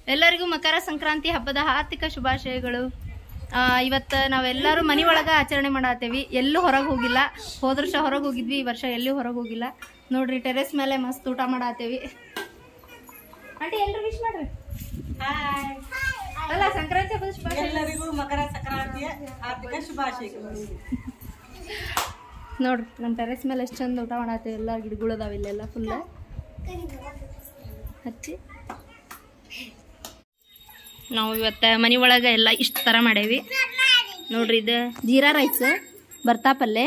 ಎಲ್ಲರಿಗೂ ಮಕರ ಸಂಕ್ರಾಂತಿ ಹಬ್ಬದ ಹಾರ್ದಿಕ ಶುಭಾಶಯಗಳು ಆ, ಇವತ್ತ ನಾವೆಲ್ಲರೂ ಮನಿ ಒಳಗ ಆಚರಣೆ ಮಾಡತ್ತೇವಿ ಎಲ್ಲೂ ಹೊರಗೆ ಹೋಗಿಲ್ಲ ಹೋದ ವರ್ಷ ಹೊರಗೆ ಹೋಗಿದ್ವಿ ಈ ವರ್ಷ ಎಲ್ಲೂ ಹೊರಗೆ ಹೋಗಿಲ್ಲ ನೋಡ್ರಿ ಟೆರೆಸ್ ಮೇಲೆ ಮಸ್ತ್ ಊಟ ಮಾಡತ್ತೇವಿ ಆಂಟಿ ಎಲ್ರು ವಿಶ್ ಮಾಡ್ರಿ ಅಲ್ಲ ಸಂಕ್ರಾಂತಿ ಹಬ್ಬದ ಶುಭಾಶಯ ಎಲ್ಲರಿಗೂ ಮಕರ ಸಂಕ್ರಾಂತಿಯ ಹಾರ್ದಿಕ ಶುಭಾಶಯಗಳು ನೋಡ್ರಿ ನಮ್ಮ ಟೆರೆಸ್ ಮೇಲೆ ಎಷ್ಟು ಚಂದ ಊಟ ಮಾಡತ್ತೇವೆ ಎಲ್ಲ ಗಿಡಗಳು ಅದಾವ ಇಲ್ಲೆಲ್ಲ ಫುಲ್ ಹಚ್ಚಿ ನಾವು ಇವತ್ತು ಮನೆ ಒಳಗೆ ಎಲ್ಲ ಇಷ್ಟು ಥರ ಮಾಡೇವಿ ನೋಡ್ರಿ ಇದು ಜೀರಾ ರೈಸ್ ಬರ್ತಾ ಪಲ್ಲೆ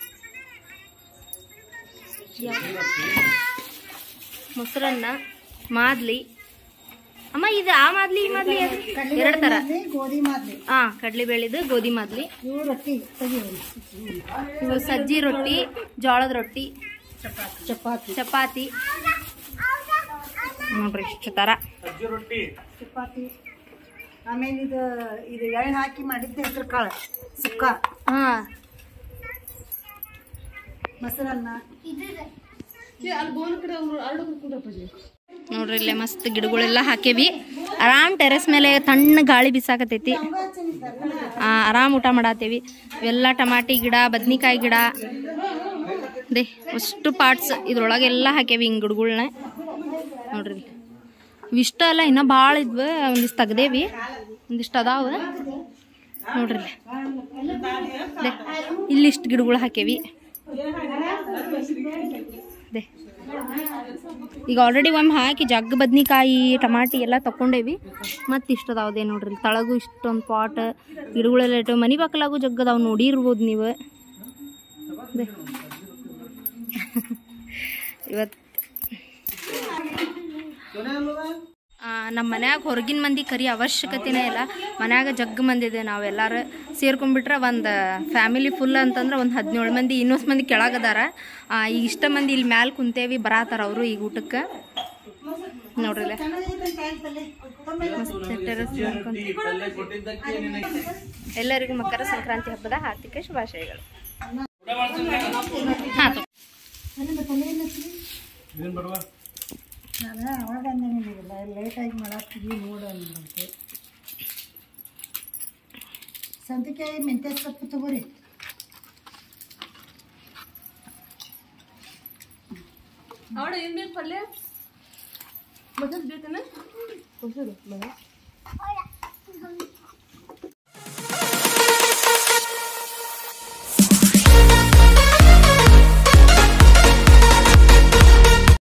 ಮೊಸರನ್ನ ಮಾದ್ಲಿ ಅಮ್ಮ ಇದು ಆ ಮಾದ್ಲಿ ಈ ಮಾದ್ಲಿ ಎರಡು ಥರ ಗೋಧಿ ಮಾದ್ಲಿ ಹಾ ಕಡ್ಲಿ ಬೇಳಿದು ಗೋಧಿ ಮಾದ್ಲಿ ಇವು ರೊಟ್ಟಿ ತೆಗಿಯೋದು ಇವು ಸಜ್ಜಿ ರೊಟ್ಟಿ ಜೋಳದ ರೊಟ್ಟಿ ಚಪಾತಿ ಚಪಾತಿ ನೋಡ್ರಿ ಇಷ್ಟು ಥರ ಚಪಾತಿ ಆಮೇಲೆ ಇದು ಇದು ಎಣ್ಣೆ ಹಾಕಿ ಮಾಡಿದ್ದ ಹೆಸರು ಕಾಳು ಸುಕ್ಕ ಹಾ ಮೊಸರನ್ನ ನೋಡ್ರಿ ಇಲ್ಲೇ ಮಸ್ತ್ ಗಿಡಗಳೆಲ್ಲ ಹಾಕೇವಿ ಆರಾಮ್ ಟೆರೆಸ್ ಮೇಲೆ ತಣ್ಣ ಗಾಳಿ ಬಿಸಾಕತೈತಿ ಆ, ಆರಾಮ್ ಊಟ ಮಾಡತ್ತೇವಿ ಇವೆಲ್ಲ ಟಮಾಟಿ ಗಿಡ ಬದ್ನಿಕಾಯಿ ಗಿಡ ದೇ ಅಷ್ಟು ಪಾರ್ಟ್ಸ್ ಇದ್ರೊಳಗೆಲ್ಲ ಹಾಕೇವಿ ಹಿಂಗ್ ಗಿಡಗಳ್ನ ನೋಡ್ರಿ ಇಲ್ಲಿ. ಇವಿಷ್ಟ ಅಲ್ಲ ಇನ್ನ ಭಾಳ ಇದ್ವು ಒಂದಿಷ್ಟು ತೆಗ್ದೇವಿ ಒಂದಿಷ್ಟು ಅದಾವ ನೋಡ್ರಿ ಇಲ್ಲಿ. ದೇ ಇಲ್ಲಿಷ್ಟು ಗಿಡಗಳು ಹಾಕೇವಿ ದೇ ಈಗ ಆಲ್ರೆಡಿ ಒಮ್ಮೆ ಹಾಕಿ ಜಗ್ ಬದ್ನಿಕಾಯಿ ಟಮಾಟಿ ಎಲ್ಲ ತಕೊಂಡೇವಿ ಮತ್ತೆ ಇಷ್ಟು ಅದಾವದೆ ನೋಡ್ರಿ ಇಲ್ಲಿ ತಳಗು ಇಷ್ಟೊಂದು ಪಾಟ್ ಗಿಡಗಳೆಲ್ಲ ಇಟ್ಟು ಮನಿ ಬಾಕಲಾಗು ಜಗ್ ಅದಾವ ನೋಡಿರ್ಬೋದು ನೀವು ದೇ. ಇವತ್ತು ನಮ್ಮ ಮನ್ಯಾಗ ಹೊರಗಿನ ಮಂದಿ ಕರಿ ಅವಶ್ಯಕತೆನೇ ಇಲ್ಲ ಮನ್ಯಾಗ ಜಗ್ ಮಂದಿ ಇದೆ ನಾವೆಲ್ಲರೂ ಸೇರ್ಕೊಂಡ್ಬಿಟ್ರೆ ಒಂದು ಫ್ಯಾಮಿಲಿ ಫುಲ್ ಅಂತಂದ್ರೆ ಒಂದು ಹದಿನೇಳು ಮಂದಿ ಇನ್ನೊಂದು ಮಂದಿ ಕೆಳಗದಾರ ಆ, ಈಗ ಇಷ್ಟ ಮಂದಿ ಇಲ್ಲಿ ಮ್ಯಾಲೆ ಕುಂತೇವಿ ಬರಾತಾರ ಅವರು ಈಗ ಊಟಕ್ಕೆ ನೋಡ್ರಿ ಇಲ್ಲೇ. ಮಸ್ತ್ terrace ನೋಡ್ಕೊಂತ. ಎಲ್ಲರಿಗೂ ಮಕರ ಸಂಕ್ರಾಂತಿ ಹಬ್ಬದ ಹಾರ್ದಿಕ ಶುಭಾಶಯಗಳು ಹಾಂ ನಾನು ಅವಾಗ ಅಂದೆ ನಿಮಗೆಲ್ಲ ಲೇಟಾಗಿ ಮಾಡಾಕ್ತಿದ್ವಿ ನೋಡು ಅಂದ್ರಂತೆ ಸಂತಿಕಾಯಿ ಮೆಂತ್ಯ ಸೊಪ್ಪು ತಗೋರಿ ಅವಳ ಏನ್ ಬೇಕು ಪಲ್ಯ ಮೊದಲು ಬೇಕನ